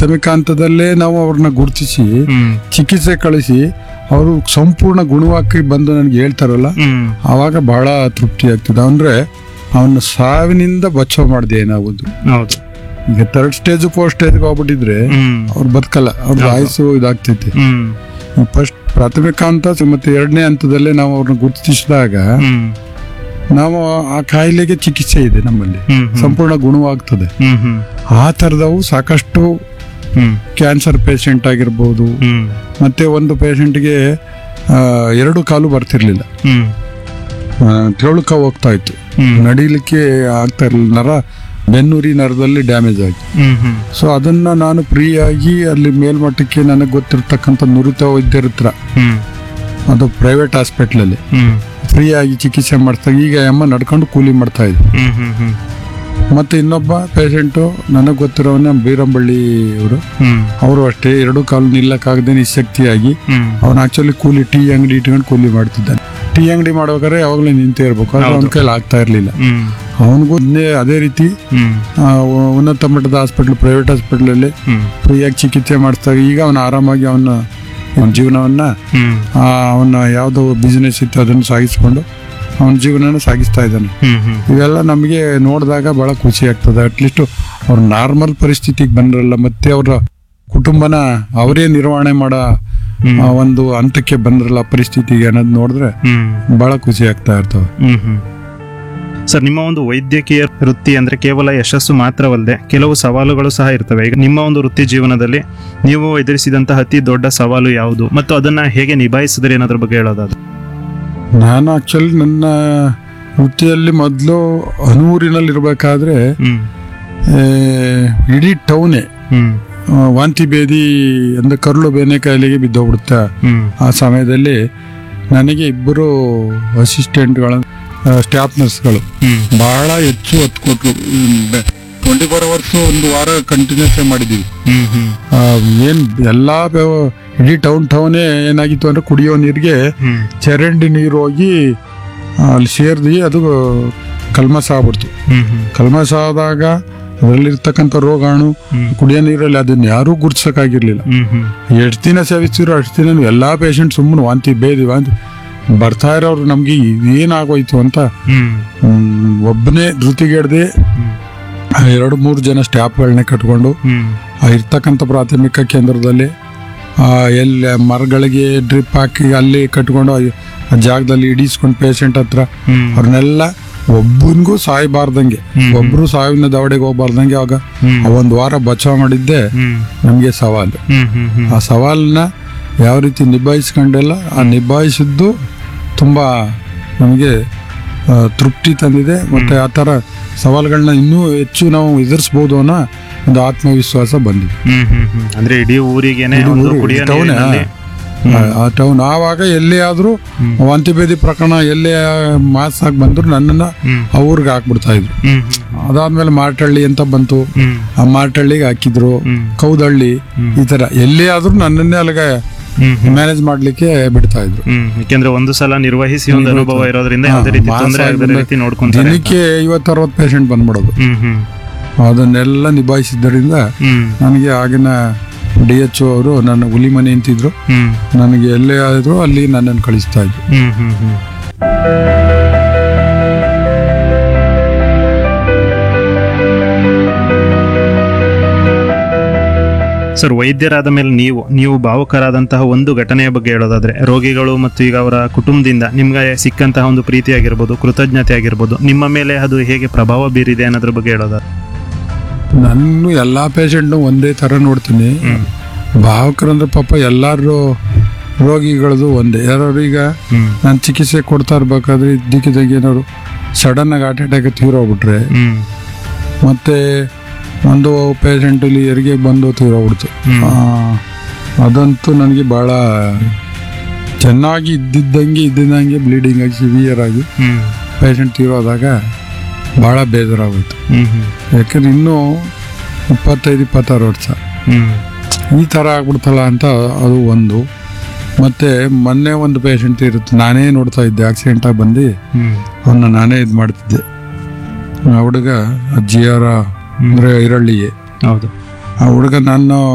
ಪ್ರಾಥಮಿಕ ಹಂತದಲ್ಲೇ ನಾವು ಅವ್ರನ್ನ ಗುರುತಿಸಿ ಹ್ಮ್ ಚಿಕಿತ್ಸೆ ಕಳಿಸಿ ಅವರು ಸಂಪೂರ್ಣ ಗುಣವಾಗಿ ಬಂದು ನನಗೆ ಹೇಳ್ತಾರಲ್ಲ ಹ್ಮ್ ಆವಾಗ ಬಹಳ ತೃಪ್ತಿ ಆಗ್ತದೆ ಅಂದ್ರೆ ಅವನ ಸಾವಿನಿಂದ ಬಚಾವ್ ಮಾಡಿದೆ ಏನಾಗೋದು ಹೌದು ಈಗ ಥರ್ಡ್ ಸ್ಟೇಜ್ ಫೋರ್ ಸ್ಟೇಜ್ಗೆ ಹೋಗ್ಬಿಟ್ಟಿದ್ರೆ ಹ್ಮ್ ಅವ್ರು ಬದುಕಲ್ಲ ಅವ್ರ ಆಯುಸ್ಸು ಇದಾಗ್ತೈತೆ ಹ್ಮ್ ಫಸ್ಟ್ ಪ್ರಾಥಮಿಕ ಹಂತ ಮತ್ತೆ ಎರಡನೇ ಹಂತದಲ್ಲೇ ನಾವು ಅವ್ರನ್ನ ಗುರುತಿಸಿದಾಗ ಹ್ಮ್ ನಾವು ಆ ಕಾಯಿಲೆಗೆ ಚಿಕಿತ್ಸೆ ಇದೆ ನಮ್ಮಲ್ಲಿ ಹ್ಮ್ ಸಂಪೂರ್ಣ ಗುಣವಾಗ್ತದೆ ಹ್ಮ್ ಹ್ಮ್ ಆ ಥರದವು ಸಾಕಷ್ಟು ಹ್ಮ್ ಕ್ಯಾನ್ಸರ್ ಪೇಷಂಟ್ ಆಗಿರ್ಬೋದು ಹ್ಮ್ ಮತ್ತೆ ಒಂದು ಪೇಷಂಟ್ಗೆ ಎರಡು ಕಾಲು ಬರ್ತಿರ್ಲಿಲ್ಲ ಹ್ಮ್ ತೆಳುಕ ಹೋಗ್ತಾ ಇತ್ತು ಹ್ಮ್ ನಡಿಲಿಕ್ಕೆ ಆಗ್ತಾ ಇರಲಿಲ್ಲ ನರ ಬೆನ್ನುರಿ ನರದಲ್ಲಿ ಡ್ಯಾಮೇಜ್ ಆಗಿ ಹ್ಮ್ ಹ್ಮ್ ಸೊ ಅದನ್ನ ನಾನು ಫ್ರೀ ಆಗಿ ಅಲ್ಲಿ ಮೇಲ್ಮಟ್ಟಕ್ಕೆ ನನಗೆ ಗೊತ್ತಿರ್ತಕ್ಕಂಥ ನುರಿತ ವೈದ್ಯರ ಹತ್ರ ಹ್ಮ್ ಅದು ಪ್ರೈವೇಟ್ ಹಾಸ್ಪಿಟ್ಲಲ್ಲಿ ಹ್ಮ್ ಫ್ರೀ ಆಗಿ ಚಿಕಿತ್ಸೆ ಮಾಡ್ತಾ ಈಗ ಅಮ್ಮ ನಡ್ಕೊಂಡು ಕೂಲಿ ಮಾಡ್ತಾ ಇದ್ದೆ ಹ್ಮ್ ಹ್ಮ್ ಹ್ಮ್ ಮತ್ತೆ ಇನ್ನೊಬ್ಬ ಪೇಷಂಟು ನನಗೆ ಗೊತ್ತಿರೋವನ್ನ ಬೀರಂಬಳ್ಳಿ ಅವರು ಹ್ಮ್ ಅವರು ಅಷ್ಟೇ ಎರಡು ಕಾಲು ನಿಲ್ಲಕ್ಕಾಗದೆ ನಿಶಕ್ತಿಯಾಗಿ ಹ್ಮ್ ಅವನು ಆಕ್ಚುಲಿ ಕೂಲಿ ಟೀ ಅಂಗಡಿ ಇಟ್ಕೊಂಡು ಕೂಲಿ ಮಾಡ್ತಿದ್ದಾನೆ ಟೀ ಅಂಗಡಿ ಮಾಡ್ಬೇಕಾದ್ರೆ ಯಾವಾಗಲೂ ನಿಂತೇ ಇರ್ಬೇಕು ಆದ್ರೆ ಅವನ ಕೈಲಿ ಆಗ್ತಾ ಇರಲಿಲ್ಲ ಹ್ಮ್ ಅವನಿಗೂ ಅದೇ ರೀತಿ ಹ್ಮ್ ಆ, ಉ- ಉನ್ನತ ಮಟ್ಟದ ಹಾಸ್ಪಿಟ್ಲ್ ಪ್ರೈವೇಟ್ ಹಾಸ್ಪಿಟ್ಲಲ್ಲಿ ಹ್ಮ್ ಫ್ರೀಯಾಗಿ ಚಿಕಿತ್ಸೆ ಮಾಡಿಸಿದಾಗ ಈಗ ಅವನ ಆರಾಮಾಗಿ ಅವನ ಅವನ ಜೀವನವನ್ನ ಹ್ಮ್ ಆ, ಅವನ ಯಾವುದೋ ಬಿಸ್ನೆಸ್ ಇತ್ತು ಅದನ್ನು ಸಾಗಿಸ್ಕೊಂಡು ಅವನ ಜೀವನನ ಸಾಗಿಸ್ತಾ ಇದ್ದಾನೆ ಹ್ಮ್ ಹ್ಮ್ ಇವೆಲ್ಲ ನಮಗೆ ನೋಡಿದಾಗ ಬಹಳ ಖುಷಿ ಆಗ್ತದೆ ಅಟ್ಲೀಸ್ಟ್ ಅವ್ರ ನಾರ್ಮಲ್ ಪರಿಸ್ಥಿತಿಗೆ ಬಂದ್ರಲ್ಲ ಮತ್ತೆ ಅವರ ಕುಟುಂಬನ ಅವರೇ ನಿರ್ವಹಣೆ ಮಾಡೋ ಹ್ಮ್. ಆ, ಒಂದು ಹಂತಕ್ಕೆ ಬಂದ್ರಲ್ಲ ಪರಿಸ್ಥಿತಿಗೆ ಅನ್ನೋದು ನೋಡಿದ್ರೆ ಹ್ಮ್ ಬಹಳ ಖುಷಿ ಆಗ್ತಾ ಇರ್ತವೆ ಹ್ಮ್ ಹ್ಮ್ ಸರ್ ನಿಮ್ಮ ಒಂದು ವೈದ್ಯಕೀಯ ವೃತ್ತಿ ಅಂದ್ರೆ ಕೇವಲ ಯಶಸ್ಸು ಮಾತ್ರವಲ್ಲದೆ ಕೆಲವು ಸವಾಲುಗಳು ಸಹ ಇರ್ತವೆ ಈಗ ನಿಮ್ಮ ಒಂದು ವೃತ್ತಿ ಜೀವನದಲ್ಲಿ ನೀವು ಎದುರಿಸಿದಂತಹ ಅತಿ ದೊಡ್ಡ ಸವಾಲು ಯಾವುದು ಮತ್ತು ಅದನ್ನ ಹೇಗೆ ನಿಭಾಯಿಸಿದ್ರಿ ಅನ್ನೋದ್ರ ಬಗ್ಗೆ ಹೇಳೋದಾದ್ರೆ ನಾನು ಆಕ್ಚುಲಿ ನನ್ನ ವೃತ್ತಿಯಲ್ಲಿ ಮೊದಲು ಹನೂರಿನಲ್ಲಿ ಇರಬೇಕಾದ್ರೆ ಹ್ಮ್ ಇಡೀ ಟೌನೇ ಹ್ಮ್ ಆ, ವಾಂತಿ ಭೇದಿ ಅಂದ್ರೆ ಕರುಳು ಬೇನೆ ಕಾಯಿಲೆಗೆ ಬಿದ್ದೋಗ್ಬಿಡುತ್ತೆ ಹ್ಮ್ ಆ ಸಮಯದಲ್ಲಿ ನನಗೆ ಇಬ್ಬರು ಅಸಿಸ್ಟೆಂಟ್ಗಳ ಸ್ಟಾಫ್ ನರ್ಸ್ಗಳು ಹ್ಮ್ ಬಹಳ ಹೆಚ್ಚು ಒತ್ತು ಕೊಟ್ರು ಟ್ವೆಂಟಿ ಫೋರ್ ಅವರ್ಸ್ ಒಂದು ವಾರ ಕಂಟಿನ್ಯೂಸ್ ಮಾಡಿದ್ದೀವಿ ಹ್ಮ್ ಹ್ಮ್ ಆ, ಏನ್ ಎಲ್ಲಾ ವ್ಯವ- ಇಡೀ ಟೌನ್ ಟೌನೇ ಏನಾಗಿತ್ತು ಅಂದ್ರೆ ಕುಡಿಯೋ ನೀರಿಗೆ ಹ್ಮ್ ಚರಂಡಿ ನೀರು ಹೋಗಿ ಆ, ಅಲ್ಲಿ ಸೇರ್ದಿ ಅದು ಕಲ್ಮಸ ಆಗ್ಬಿಡ್ತು ಹ್ಮ್ ಹ್ಮ್ ಕಲ್ಮಸ ಆದಾಗ ಅದರಲ್ಲಿರ್ತಕ್ಕಂಥ ರೋಗಾಣು ಹ್ಮ್. ಕುಡಿಯೋ ನೀರಲ್ಲಿ ಅದನ್ನ ಯಾರೂ ಗುರ್ಸಕ್ಕಾಗಿರ್ಲಿಲ್ಲ ಹ್ಮ್ ಹ್ಮ್ ಎಷ್ಟು ದಿನ ಸೇವಿಸಿದ್ರು ಅಷ್ಟು ದಿನ ಎಲ್ಲಾ ಪೇಷಂಟ್ ಸುಮ್ಮನೆ ವಾಂತಿ ಬೇದಿ ವಾಂತಿ ಬರ್ತಾ ಇರೋರು ನಮ್ಗೆ ಏನಾಗೋಯ್ತು ಅಂತ ಹ್ಮ್ ಹ್ಮ್, ಒಬ್ಬನೇ ಧೃತಿಗೆಡ್ದೆ ಹ್ಮ್ ಎರಡು ಮೂರು ಜನ ಸ್ಟಾಫ್ಗಳನ್ನೇ ಕಟ್ಕೊಂಡು ಹ್ಮ್ ಆ ಇರ್ತಕ್ಕಂಥ ಪ್ರಾಥಮಿಕ ಕೇಂದ್ರದಲ್ಲಿ ಆ ಎಲ್ಲಿ ಮರಗಳಿಗೆ ಡ್ರಿಪ್ ಹಾಕಿ ಅಲ್ಲಿ ಕಟ್ಕೊಂಡು ಆ- ಆ ಜಾಗದಲ್ಲಿ ಇಡೀಸ್ಕೊಂಡು ಪೇಷಂಟ್ ಹತ್ರ ಹ್ಮ್ ಅವ್ರನ್ನೆಲ್ಲ ಒಬ್ಬನಿಗೂ ಸಾಯಬಾರ್ದಂಗೆ ಹ್ಮ್. ಒಬ್ರು ಸಾವಿನ ದವಡೆಗೆ ಹೋಗ್ಬಾರ್ದಂಗೆ ಅವಾಗ ಹ್ಮ್ ಆ ಒಂದು ವಾರ ಬಚಾವ್ ಮಾಡಿದ್ದೆ ಹ್ಮ್ ನಮಗೆ ಸವಾಲು ಹ್ಮ್ ಹ್ಮ್ ಹ್ಮ್ ಆ ಸವಾಲನ್ನ ಯಾವ ರೀತಿ ನಿಭಾಯಿಸ್ಕೊಂಡೆಲ್ಲ ಆ ನಿಭಾಯಿಸಿದ್ದು ತುಂಬ ನಮಗೆ ಆ, ತೃಪ್ತಿ ತಂದಿದೆ ಮತ್ತೆ ಆ ಥರ ಸವಾಲುಗಳನ್ನ ಇನ್ನೂ ಹೆಚ್ಚು ನಾವು ಎದುರಿಸ್ಬೋದು ಅನ್ನೋ ಒಂದು ಆತ್ಮವಿಶ್ವಾಸ ಬಂದಿದೆ ಹ್ಮ್ ಹ್ಮ್ ಹ್ಮ್ ಅಂದ್ರೆ ಇಡೀ ಊರಿಗೇನೆ ಇಡೀ ಒಂದು ಊರು, ಕುಡಿಯೋ ಟೌನೇ, ನೀರಿನಲ್ಲಿ ಆ- ಆ ಟೌನ್ ಆವಾಗ ಎಲ್ಲೇ ಆದ್ರೂ ಹ್ಮ್. ವಾಂತಿ ಭೇದಿ ಪ್ರಕರಣ ಎಲ್ಲೇ ಮಾಸ್ ಆಗಿ ಬಂದ್ರು ನನ್ನನ್ನ ಹ್ಮ್ ಆ ಊರಿಗೆ ಹಾಕ್ಬಿಡ್ತಾ ಇದ್ರು ಹ್ಮ್ ಅದಾದ್ಮೇಲೆ ಮಾರ್ಟಳ್ಳಿ ಅಂತ ಬಂತು ಹ್ಮ್ ಆ ಮಾರ್ಟಳ್ಳಿಗೆ ಹಾಕಿದ್ರು ಹ್ಮ್ ಕೌದಳ್ಳಿ ಹ್ಮ್. ಈ ತರ ಎಲ್ಲೇ ಆದ್ರೂ ನನ್ನನ್ನೇ ಅಲ್ಲಿಗೆ ಹ್ಮ್ ಹ್ಮ್ ಮ್ಯಾನೇಜ್ ಮಾಡ್ಲಿಕ್ಕೆ ಬಿಡ್ತಾ ಇದ್ರು ಹ್ಮ್ ಯಾಕೆಂದ್ರೆ ಒಂದು ಸಲ ನಿರ್ವಹಿಸಿ ಒಂದು ನಿರ್ವಹಿಸಿ. ಅನುಭವ ಇರೋದ್ರಿಂದ ಹಾ, ಯಾವುದೇ ರೀತಿ ಮಾಸ ತೊಂದರೆ ಆಗದ ಬಂದ- ರೀತಿ ನೋಡ್ಕೊಂತಾರೆ ಅಂತ. ದಿನಕ್ಕೆ ಐವತ್ತು ಅರವತ್ತು ಪೇಷಂಟ್ ಬಂದ್ಬಿಡೋದು ಹ್ಮ್ ಹ್ಮ್ ಅದನ್ನೆಲ್ಲ ನಿಭಾಯಿಸಿದ್ದರಿಂದ ಹ್ಮ್ ನನಗೆ ಆಗಿನ ಡಿ ಎಚ್ ಅವರು ನನ್ನ ಹುಲಿ ಮನೆ ಅಂತಿದ್ರು ಹ್ಮ್ ನನಗೆ ಎಲ್ಲೇ ಆದ್ರು ಅಲ್ಲಿ ನನ್ನನ್ನು ಕಳಿಸ್ತಾ ಇದ್ರು ಹ್ಮ್ ಹ್ಮ್ ಹ್ಮ್ ಸರ್ ವೈದ್ಯರಾದ ಮೇಲೆ ನೀವು ನೀವು ಭಾವುಕರಾದಂತಹ ಒಂದು ಘಟನೆಯ ಬಗ್ಗೆ ಹೇಳೋದಾದ್ರೆ ರೋಗಿಗಳು ಮತ್ತು ಈಗ ಅವರ ಕುಟುಂಬದಿಂದ ನಿಮ್ಗೆ ಸಿಕ್ಕಂತಹ ಒಂದು ಪ್ರೀತಿ ಆಗಿರ್ಬೋದು ಕೃತಜ್ಞತೆ ಆಗಿರ್ಬೋದು ನಿಮ್ಮ ಮೇಲೆ ಅದು ಹೇಗೆ ಪ್ರಭಾವ ಬೀರಿದೆ ಅನ್ನೋದ್ರ ಬಗ್ಗೆ ಹೇಳೋದಾದ್ರೆ ನಾನು ಎಲ್ಲಾ ಪೇಷಂಟ್ನು ಒಂದೇ ತರ ನೋಡ್ತೀನಿ ಹ್ಮ್ ಭಾವಕರಂದ್ರೆ ಪಾಪ ಎಲ್ಲಾರು ರೋಗಿಗಳದು ಒಂದೇ ಯಾರು ಈಗ ಹ್ಮ್ ನಾನು ಚಿಕಿತ್ಸೆ ಕೊಡ್ತಾ ಇರ್ಬೇಕಾದ್ರೆ ಇದ್ದಕ್ಕಿದ್ದಂಗೆ ಏನಾದ್ರು ಸಡನ್ ಆಗಿ ಹಾರ್ಟ್ ಅಟ್ಯಾಕ್ ತೀರೋಗ್ಬಿಟ್ರೆ ಹ್ಮ್ ಮತ್ತೆ ಒಂದು ಪೇಷಂಟ್ ಇಲ್ಲಿ ಹೆರಿಗೆ ಬಂದು ತೀರೋಗ್ಬಿಡ್ತು ಹ್ಮ್. ಆ, ಅದಂತೂ ನನಗೆ ಬಹಳ ಚೆನ್ನಾಗಿ ಇದ್ದಿದ್ದಂಗೆ ಇದ್ದಿದ್ದಂಗೆ ಬ್ಲೀಡಿಂಗ್ ಆಗಿ ಸಿವಿಯರ್ ಆಗಿ ಹ್ಮ್ ಪೇಷಂಟ್ ತೀರೋದಾಗ ಬಹಳ ಬೇಜಾರಾಗೋಯ್ತು ಹ್ಮ್ ಹ್ಮ್ ಯಾಕಂದ್ರೆ ಇನ್ನೂ ಇಪ್ಪತ್ತೈದು ಇಪ್ಪತ್ತಾರು ವರ್ಷ ಹ್ಮ್ ಈ ಥರ ಆಗ್ಬಿಡ್ತಲ್ಲ ಅಂತ ಅದು ಒಂದು ಮತ್ತೆ ಮೊನ್ನೆ ಒಂದು ಪೇಷಂಟ್ ಇರುತ್ತೆ ನಾನೇ ನೋಡ್ತಾ ಇದ್ದೆ ಆಕ್ಸಿಡೆಂಟ್ ಆಗಿ ಬಂದು ಹ್ಮ್ ಅವನ್ನ ನಾನೇ ಇದು ಮಾಡ್ತಿದ್ದೆ ಆ ಹುಡುಗ ಅಜ್ಜಿಯರ ಅಂದ್ರೆ ಐರಳ್ಳಿಗೆ ಹೌದು ಆ ಹುಡುಗ ನಾನು